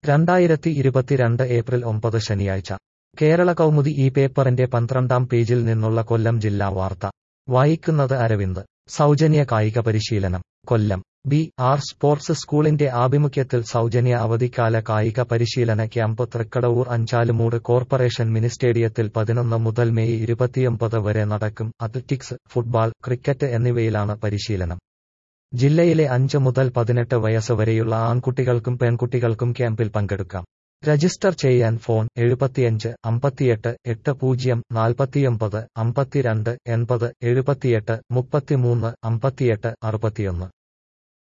രണ്ടായിരത്തി ഇരുപത്തിരണ്ട് ഏപ്രിൽ ഒമ്പത് ശനിയാഴ്ച കേരള കൗമുദി ഈ പേപ്പറിന്റെ പന്ത്രണ്ടാം പേജിൽ നിന്നുള്ള കൊല്ലം ജില്ലാ വാർത്ത വായിക്കുന്നത് അരവിന്ദ് സൗജന്യ കായിക പരിശീലനം കൊല്ലം ബി ആർ സ്പോർട്സ് സ്കൂളിന്റെ ആഭിമുഖ്യത്തിൽ സൗജന്യ അവധിക്കാല കായിക പരിശീലന camp Thrikkadavoor Anchalumoodu corporation mini സ്റ്റേഡിയത്തിൽ പതിനൊന്ന് മുതൽ മെയ് ഇരുപത്തിയൊമ്പത് വരെ നടക്കും അത്ലറ്റിക്സ് ഫുട്ബോൾ ക്രിക്കറ്റ് എന്നിവയിലാണ് പരിശീലനം ജില്ലയിലെ അഞ്ച് മുതൽ പതിനെട്ട് വയസ്സ് വരെയുള്ള ആൺകുട്ടികൾക്കും പെൺകുട്ടികൾക്കും ക്യാമ്പിൽ പങ്കെടുക്കാം രജിസ്റ്റർ ചെയ്യാൻ ഫോൺ എഴുപത്തിയഞ്ച് അമ്പത്തിയെട്ട് എട്ട് പൂജ്യം നാൽപ്പത്തിയൊമ്പത് അമ്പത്തിരണ്ട് എൺപത് എഴുപത്തിയെട്ട് മുപ്പത്തിമൂന്ന് അമ്പത്തിയെട്ട് അറുപത്തിയൊന്ന്